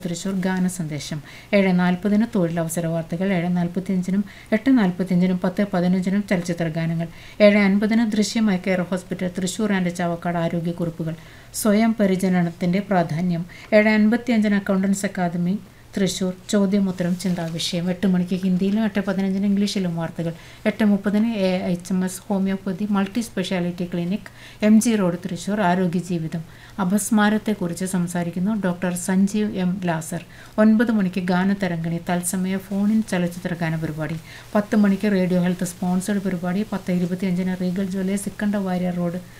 തൃശൂർ ഗാന സന്ദേശം ഏഴ് നാൽപ്പതിന് തൊഴിലവസര വാർത്തകൾ ഏഴ് നാൽപ്പത്തിയഞ്ചിനും എട്ട് നാൽപ്പത്തിയഞ്ചിനും പത്ത് പതിനഞ്ചിനും ചലച്ചിത്ര ഗാനങ്ങൾ ഏഴ് അൻപതിന് ദൃശ്യമായ care hospital Thrissur and Chavakkad ആരോഗ്യക്കുറിപ്പുകൾ സ്വയം പരിചരണത്തിൻ്റെ പ്രാധാന്യം ഏഴ് അൻപത്തിയഞ്ചിന് അക്കൗണ്ടൻസ് അക്കാദമി തൃശൂർ ചോദ്യമുത്തരം ചിന്താവിഷയം എട്ട് മണിക്ക് ഹിന്ദിയിലും എട്ട് പതിനഞ്ചിന് ഇംഗ്ലീഷിലും വാർത്തകൾ എട്ട് മുപ്പതിന് A H M S homoeopathy multi speciality clinic M G road Thrissur ആരോഗ്യ ജീവിതം അപസ്മാരത്തെക്കുറിച്ച് സംസാരിക്കുന്നു ഡോക്ടർ സഞ്ജീവ് എം ലാസർ ഒൻപത് മണിക്ക് ഗാനതരംഗിണി തത്സമയ ഫോണിൻ ചലച്ചിത്ര ഗാന പരിപാടി പത്ത് മണിക്ക് റേഡിയോ ഹെൽത്ത് സ്പോൺസേഡ് പരിപാടി പത്ത് ഇരുപത്തിയഞ്ചിന് Regal jewellers Sikkanda Warrier road